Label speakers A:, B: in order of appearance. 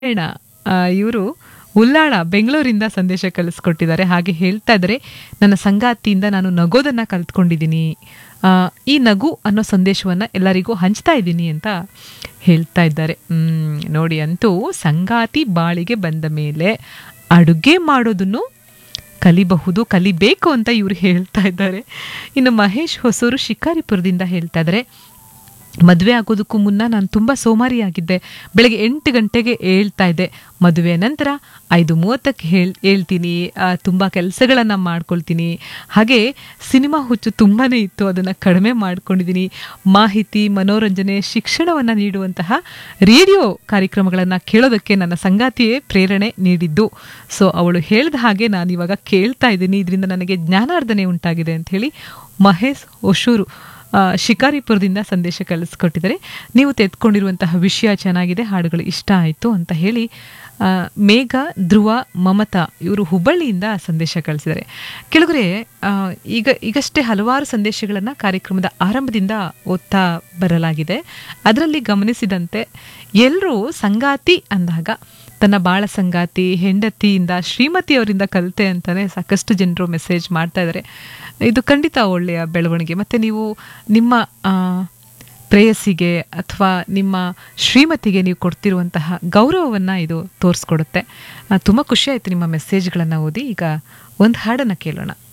A: ನಾರಾಯಣ ಇವರು ಉಲ್ಲಾಳ ಬೆಂಗಳೂರಿಂದ ಸಂದೇಶ ಕಳಿಸ್ಕೊಟ್ಟಿದ್ದಾರೆ ಹಾಗೆ ಹೇಳ್ತಾ ಇದ್ದಾರೆ ನನ್ನ ಸಂಗಾತಿಯಿಂದ ನಾನು ನಗೋದನ್ನ ಕಲ್ತ್ಕೊಂಡಿದ್ದೀನಿ ಆ, ಈ ನಗು ಅನ್ನೋ ಸಂದೇಶವನ್ನ ಎಲ್ಲರಿಗೂ ಹಂಚ್ತಾ ಇದ್ದೀನಿ ಅಂತ ಹೇಳ್ತಾ ಇದ್ದಾರೆ ಹ್ಮ್ ನೋಡಿ ಅಂತೂ ಸಂಗಾತಿ ಬಾಳಿಗೆ ಬಂದ ಮೇಲೆ ಅಡುಗೆ ಮಾಡೋದನ್ನು ಕಲಿಬಹುದು ಕಲಿಬೇಕು ಅಂತ ಇವರು ಹೇಳ್ತಾ ಇದ್ದಾರೆ ಇನ್ನು ಮಹೇಶ್ ಹೊಸೂರು ಶಿಕಾರಿಪುರದಿಂದ ಹೇಳ್ತಾ ಇದ್ದಾರೆ ಮದುವೆ ಆಗೋದಕ್ಕೂ ಮುನ್ನ ನಾನು ತುಂಬ ಸೋಮಾರಿಯಾಗಿದ್ದೆ ಬೆಳಗ್ಗೆ ಎಂಟು ಗಂಟೆಗೆ ಹೇಳ್ತಾ ಇದ್ದೆ ಮದುವೆ ನಂತರ ಐದು ಮೂವತ್ತಕ್ಕೆ ಹೇಳ್ ಹೇಳ್ತೀನಿ ತುಂಬ ಕೆಲಸಗಳನ್ನು ಮಾಡ್ಕೊಳ್ತೀನಿ ಹಾಗೆ ಸಿನಿಮಾ ಹುಚ್ಚು ತುಂಬಾ ಇತ್ತು ಅದನ್ನು ಕಡಿಮೆ ಮಾಡ್ಕೊಂಡಿದ್ದೀನಿ ಮಾಹಿತಿ ಮನೋರಂಜನೆ ಶಿಕ್ಷಣವನ್ನು ನೀಡುವಂತಹ ರೇಡಿಯೋ ಕಾರ್ಯಕ್ರಮಗಳನ್ನು ಕೇಳೋದಕ್ಕೆ ನನ್ನ ಸಂಗಾತಿಯೇ ಪ್ರೇರಣೆ ನೀಡಿದ್ದು ಸೊ ಅವಳು ಹೇಳಿದ ಹಾಗೆ ನಾನು ಇವಾಗ ಕೇಳ್ತಾ ಇದ್ದೀನಿ ಇದರಿಂದ ನನಗೆ ಜ್ಞಾನಾರ್ಧನೆ ಉಂಟಾಗಿದೆ ಅಂತ ಹೇಳಿ ಮಹೇಶ್ ಹೊಸೂರು ಆ, ಶಿಕಾರಿಪುರದಿಂದ ಸಂದೇಶ ಕಳಿಸ್ಕೊಟ್ಟಿದ್ದಾರೆ ನೀವು ತೆಗೆದುಕೊಂಡಿರುವಂತಹ ವಿಷಯ ಚೆನ್ನಾಗಿದೆ ಹಾಡುಗಳು ಇಷ್ಟ ಆಯಿತು ಅಂತ ಹೇಳಿ ಆ, ಮೇಘ ಧ್ರುವ ಮಮತಾ ಇವರು ಹುಬ್ಬಳ್ಳಿಯಿಂದ ಸಂದೇಶ ಕಳಿಸಿದ್ದಾರೆ ಕೆಳಗರೆ ಆ, ಈಗ ಈಗಷ್ಟೇ ಹಲವಾರು ಸಂದೇಶಗಳನ್ನು ಕಾರ್ಯಕ್ರಮದ ಆರಂಭದಿಂದ ಓದ್ತಾ ಬರಲಾಗಿದೆ ಅದರಲ್ಲಿ ಗಮನಿಸಿದಂತೆ ಎಲ್ಲರೂ ಸಂಗಾತಿ ಅಂದಾಗ ತನ್ನ ಬಾಳ ಸಂಗಾತಿ ಹೆಂಡತಿಯಿಂದ ಶ್ರೀಮತಿಯವರಿಂದ ಕಲಿತೆ ಅಂತಾನೆ ಸಾಕಷ್ಟು ಜನರು ಮೆಸೇಜ್ ಮಾಡ್ತಾ ಇದ್ದಾರೆ ಇದು ಖಂಡಿತ ಒಳ್ಳೆಯ ಬೆಳವಣಿಗೆ ಮತ್ತೆ ನೀವು ನಿಮ್ಮ ಆ, ಪ್ರೇಯಸಿಗೆ ಅಥವಾ ನಿಮ್ಮ ಶ್ರೀಮತಿಗೆ ನೀವು ಕೊಡ್ತಿರುವಂತಹ ಗೌರವವನ್ನು ಇದು ತೋರಿಸ್ಕೊಡುತ್ತೆ ತುಂಬ ಖುಷಿ ಆಯಿತು ನಿಮ್ಮ ಮೆಸೇಜ್ಗಳನ್ನು ಓದಿ ಈಗ ಒಂದು ಹಾಡನ್ನು ಕೇಳೋಣ